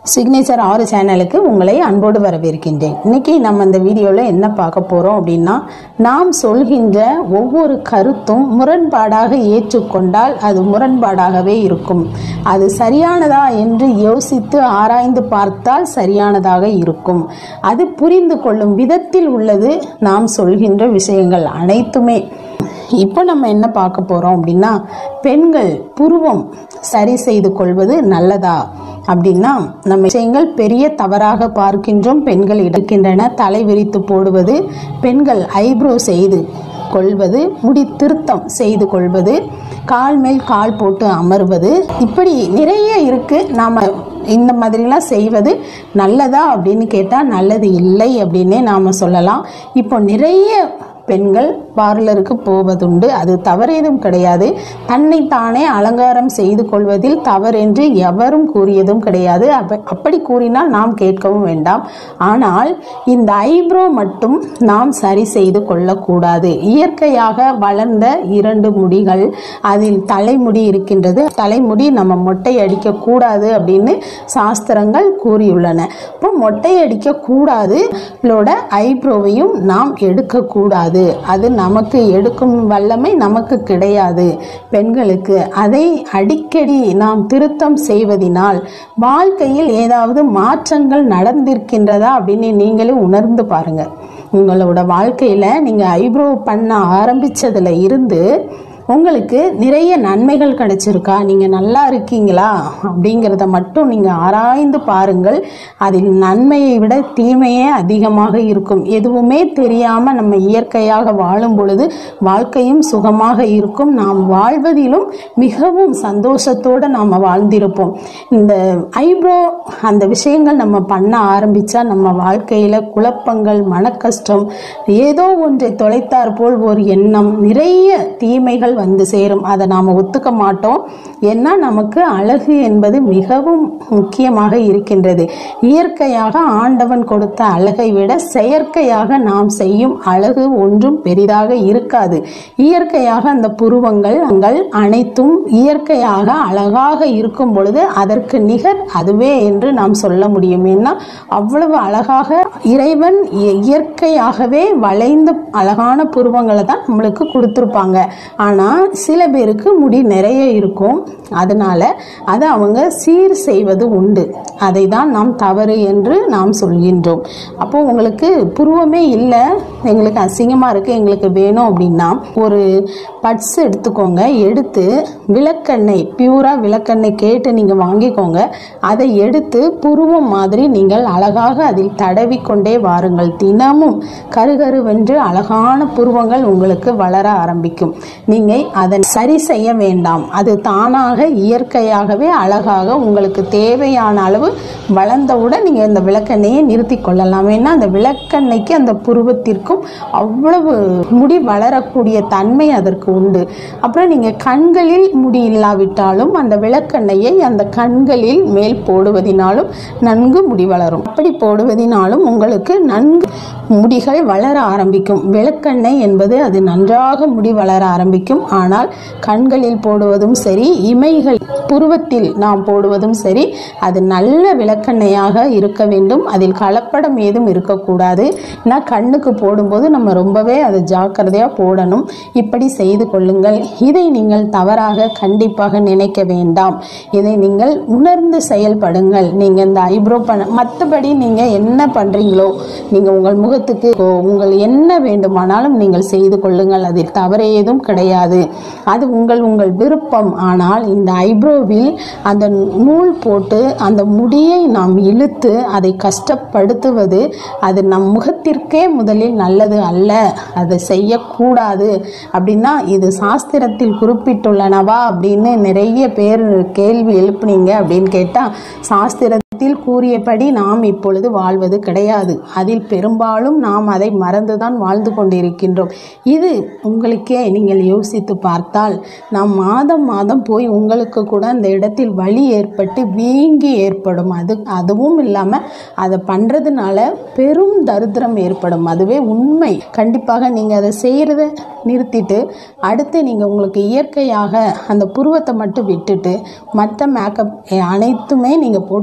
signature ஆறு சேனலுக்கு உங்களை அன்போடு வரவேற்கின்றேன் இன்னைக்கு நம்ம இந்த வீடியோவில் என்ன பார்க்க போகிறோம் அப்படின்னா நாம் சொல்கின்ற ஒவ்வொரு கருத்தும் முரண்பாடாக ஏற்றுக்கொண்டால் அது முரண்பாடாகவே இருக்கும் அது சரியானதா என்று யோசித்து ஆராய்ந்து பார்த்தால் சரியானதாக இருக்கும் அது புரிந்து கொள்ளும் விதத்தில் உள்ளது நாம் சொல்கின்ற விஷயங்கள் அனைத்துமே இப்போ நம்ம என்ன பார்க்க போகிறோம் அப்படின்னா பெண்கள் புருவம் சரி செய்து கொள்வது நல்லதா அப்படின்னா நம்ம விஷயங்கள் பெரிய தவறாக பார்க்கின்றோம் பெண்கள் இருக்கின்றன தலை விரித்து போடுவது பெண்கள் ஐப்ரோ செய்து கொள்வது முடி திருத்தம் செய்து கொள்வது கால் மேல் கால் போட்டு அமர்வது இப்படி நிறைய இருக்கு நாம இந்த மாதிரிலாம் செய்வது நல்லதா அப்படின்னு கேட்டால் நல்லது இல்லை அப்படின்னே நாம் சொல்லலாம் இப்போ நிறைய பெண்கள் பார்லருக்கு போவதுண்டு அது தவறேதும் கிடையாது தன்னை தானே அலங்காரம் செய்து கொள்வதில் தவறென்று எவரும் கூறியதும் கிடையாது அப்ப அப்படி கூறினால் நாம் கேட்கவும் வேண்டாம் ஆனால் இந்த ஐப்ரோ மட்டும் நாம் சரி செய்து கொள்ளக்கூடாது இயற்கையாக வளர்ந்த இரண்டு முடிகள் அதில் தலைமுடி இருக்கின்றது தலைமுடி நம்ம மொட்டை அடிக்கக்கூடாது அப்படின்னு சாஸ்திரங்கள் கூறியுள்ளன இப்போ மொட்டை அடிக்கக்கூடாது இவளோட ஐப்ரோவையும் நாம் எடுக்கக்கூடாது அது நமக்கு எடுக்கும் வல்லமை நமக்கு கிடையாது பெண்களுக்கு அதை அடிக்கடி நாம் திருத்தம் செய்வதினால் வாழ்க்கையில் ஏதாவது மாற்றங்கள் நடந்திருக்கின்றதா அப்படின்னு நீங்களே உணர்ந்து பாருங்க உங்களோட வாழ்க்கையில் நீங்கள் ஐப்ரோ பண்ண ஆரம்பிச்சதுல இருந்து உங்களுக்கு நிறைய நன்மைகள் கிடைச்சிருக்கா நீங்கள் நல்லா இருக்கீங்களா அப்படிங்கிறத மட்டும் நீங்கள் ஆராய்ந்து பாருங்கள் அதில் நன்மையை விட தீமையே அதிகமாக இருக்கும் எதுவுமே தெரியாமல் நம்ம இயற்கையாக வாழும் பொழுது வாழ்க்கையும் சுகமாக இருக்கும் நாம் வாழ்வதிலும் மிகவும் சந்தோஷத்தோடு நாம் வாழ்ந்திருப்போம் இந்த ஐப்ரோ அந்த விஷயங்கள் நம்ம பண்ண ஆரம்பித்தா நம்ம வாழ்க்கையில் குழப்பங்கள் மனக்கஷ்டம் ஏதோ ஒன்றை தொலைத்தார் போல் ஒரு எண்ணம் நிறைய தீமைகள் வந்து சேரும் அதை நாம் ஒத்துக்க மாட்டோம் ஏன்னா நமக்கு அழகு என்பது மிகவும் முக்கியமாக இருக்கின்றது இயற்கையாக ஆண்டவன் கொடுத்த அழகை விட செயற்கையாக நாம் செய்யும் அழகு ஒன்றும் பெரிதாக இருக்காது இயற்கையாக அந்த புருவங்கள் அங்கள் அனைத்தும் இயற்கையாக அழகாக இருக்கும் பொழுது அதற்கு நிகர் அதுவே என்று நாம் சொல்ல முடியும் ஏன்னா அவ்வளவு அழகாக இறைவன் இய- இயற்கையாகவே வளைந்த அழகான புருவங்களை தான் நம்மளுக்கு கொடுத்துருப்பாங்க ஆனால் சில பேருக்கு முடி நிறைய இருக்கும் அதனால அதை அவங்க சீர் செய்வது உண்டு அதை தான் நாம் தவறு என்று நாம் சொல்கின்றோம் அப்போ உங்களுக்கு புருவமே இல்லை எங்களுக்கு அசிங்கமாக இருக்குது எங்களுக்கு வேணும் அப்படின்னா ஒரு பட்ஸ் எடுத்துக்கோங்க எடுத்து விளக்கெண்ணெய் பியூராக விளக்கெண்ணெய் கேட்டு நீங்கள் வாங்கிக்கோங்க அதை எடுத்து புருவம் மாதிரி நீங்கள் அழகாக அதில் தடவி கொண்டே வாருங்கள் தினமும் கருகருவென்று அழகான புருவங்கள் உங்களுக்கு வளர ஆரம்பிக்கும் நீங்கள் அதை சரி செய்ய வேண்டாம் அது தானாக இயற்கையாகவே அழகாக உங்களுக்கு தேவையான அளவு வளர்ந்தவுடன் நீங்கள் இந்த விளக்கெண்ணெயை நிறுத்தி கொள்ளலாம் ஏன்னா அந்த விளக்கெண்ணெய்க்கு அந்த புருவத்திற்கும் அவ்வளவு முடி வளரக்கூடிய தன்மை அதற்கு உண்டு அப்புறம் நீங்கள் கண்களில் முடி இல்லாவிட்டாலும் அந்த விளக்கெண்ணெயை அந்த கண்களில் மேல் போடுவதினாலும் நன்கு முடி வளரும் அப்படி போடுவதினாலும் உங்களுக்கு நன்கு முடிகள் வளர ஆரம்பிக்கும் விளக்கெண்ணெய் என்பது அது நன்றாக முடி வளர ஆரம்பிக்கும் ஆனால் கண்களில் போடுவதும் சரி இமைகள் புருவத்தில் நாம் போடுவதும் சரி அது நல்ல விளக்கெண்ணெயாக இருக்க வேண்டும் அதில் கலப்படம் ஏதும் இருக்கக்கூடாது ஏன்னா கண்ணுக்கு போடும்போது நம்ம ரொம்பவே அதை ஜாக்கிரதையாக போடணும் இப்படி செய்து கொள்ளுங்கள் இதை நீங்கள் தவறாக கண்டிப்பாக நினைக்க வேண்டாம் இதை நீங்கள் உணர்ந்து செயல்படுங்கள் நீங்கள் இந்த ஐப்ரோ பண்ண மற்றபடி நீங்கள் என்ன பண்ணுறீங்களோ நீங்கள் உங்கள் முகத்துக்கு ஓ, உங்கள் என்ன வேண்டுமானாலும் நீங்கள் செய்து கொள்ளுங்கள் அதில் தவறு ஏதும் கிடையாது அது உங்கள் உங்கள் விருப்பம் ஆனால் இந்த ஐப்ரோவில் அந்த நூல் போட்டு அந்த முடியை நாம் இழுத்து அதை கஷ்டப்படுத்துவது அது நம் முகத்திற்கே முதலில் நல்லது அல்ல அதை செய்யக்கூடாது அப்படின்னா இது சாஸ்திரத்தில் குறிப்பிட்டுள்ளனவா அப்படின்னு நிறைய பேர் கேள்வி எழுப்புனீங்க அப்படின்னு கேட்டால் சாஸ்திர வேதத்தில் கூறியபடி நாம் இப்பொழுது வாழ்வது கிடையாது அதில் பெரும்பாலும் நாம் அதை மறந்துதான் வாழ்ந்து கொண்டிருக்கின்றோம் இது உங்களுக்கே நீங்கள் யோசித்து பார்த்தால் நாம் மாதம் மாதம் போய் உங்களுக்கு கூட அந்த இடத்தில் வலி ஏற்பட்டு வீங்கி ஏற்படும் அது அதுவும் இல்லாமல் அதை பண்ணுறதுனால பெரும் தரித்திரம் ஏற்படும் அதுவே உண்மை கண்டிப்பாக நீங்கள் அதை செய்கிறத நிறுத்திட்டு அடுத்து நீங்கள் உங்களுக்கு இயற்கையாக அந்த புருவத்தை மட்டும் விட்டுட்டு மற்ற மேக்கப் அனைத்துமே நீங்கள் போட்டுக்கோங்க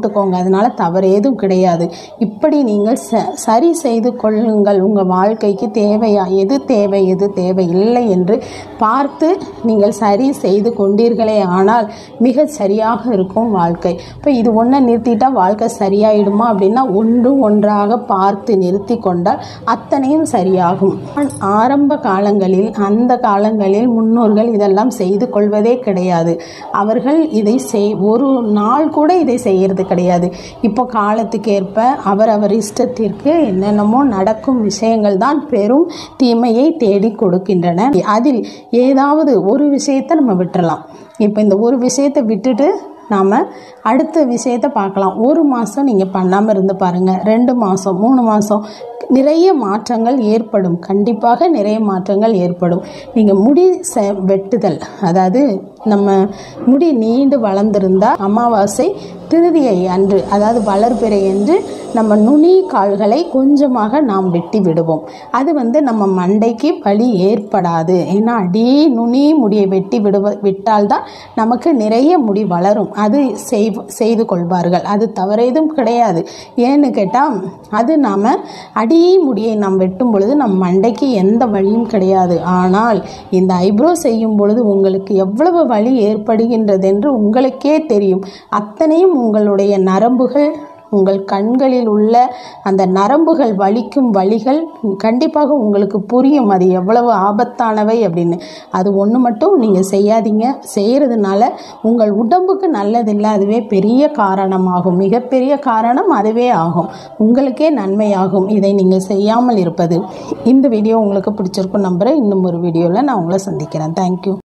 அதனால் தவறு ஏதும் கிடையாது இப்படி நீங்கள் ச சரி செய்து கொள்ளுங்கள் உங்கள் வாழ்க்கைக்கு தேவையா எது தேவை எது தேவை இல்லை என்று பார்த்து நீங்கள் சரி செய்து கொண்டீர்களே ஆனால் மிக சரியாக இருக்கும் வாழ்க்கை இப்போ இது ஒன்றை நிறுத்திட்டா வாழ்க்கை சரியாயிடுமா அப்படின்னா ஒன்று ஒன்றாக பார்த்து நிறுத்தி கொண்டால் அத்தனையும் சரியாகும் ஆரம்ப காலங்களில் அந்த காலங்களில் முன்னோர்கள் இதெல்லாம் செய்து கொள்வதே கிடையாது அவர்கள் இதை செய் ஒரு நாள் கூட இதை செய்கிறது கிடையாது இப்போ காலத்துக்கேற்ப அவரவர் இஷ்டத்திற்கு என்னென்னமோ நடக்கும் விஷயங்கள் தான் பெரும் தீமையை தேடி கொடுக்கின்றன அதில் ஏதாவது ஒரு விஷயத்தை நம்ம விட்டுறலாம் இப்போ இந்த ஒரு விஷயத்தை விட்டுட்டு நாம் அடுத்த விஷயத்தை பார்க்கலாம் ஒரு மாதம் நீங்கள் பண்ணாமல் இருந்து பாருங்கள் ரெண்டு மாதம் மூணு மாதம் நிறைய மாற்றங்கள் ஏற்படும் கண்டிப்பாக நிறைய மாற்றங்கள் ஏற்படும் நீங்கள் முடி ச வெட்டுதல் அதாவது நம்ம முடி நீண்டு வளர்ந்திருந்தால் அமாவாசை திருதியை அன்று அதாவது வளர்பிறை என்று நம்ம நுனி கால்களை கொஞ்சமாக நாம் வெட்டி விடுவோம் அது வந்து நம்ம மண்டைக்கு வலி ஏற்படாது ஏன்னா அடி நுனி முடியை வெட்டி விடுவ விட்டால்தான் நமக்கு நிறைய முடி வளரும் அது செய் செய்து கொள்வார்கள் அது தவறேதும் கிடையாது ஏன்னு கேட்டால் அது நாம் அடி முடியை நாம் வெட்டும் பொழுது நம் மண்டைக்கு எந்த வலியும் கிடையாது ஆனால் இந்த ஐப்ரோ செய்யும் பொழுது உங்களுக்கு எவ்வளவு வலி ஏற்படுகின்றது என்று உங்களுக்கே தெரியும் அத்தனையும் உங்களுடைய நரம்புகள் உங்கள் கண்களில் உள்ள அந்த நரம்புகள் வலிக்கும் வலிகள் கண்டிப்பாக உங்களுக்கு புரியும் அது எவ்வளவு ஆபத்தானவை அப்படின்னு அது ஒன்று மட்டும் நீங்கள் செய்யாதீங்க செய்கிறதுனால உங்கள் உடம்புக்கு நல்லதில்லை அதுவே பெரிய காரணமாகும் மிகப்பெரிய காரணம் அதுவே ஆகும் உங்களுக்கே நன்மையாகும் இதை நீங்கள் செய்யாமல் இருப்பது இந்த வீடியோ உங்களுக்கு பிடிச்சிருக்கும் நம்புகிறேன் இன்னும் ஒரு வீடியோவில் நான் உங்களை சந்திக்கிறேன் தேங்க்யூ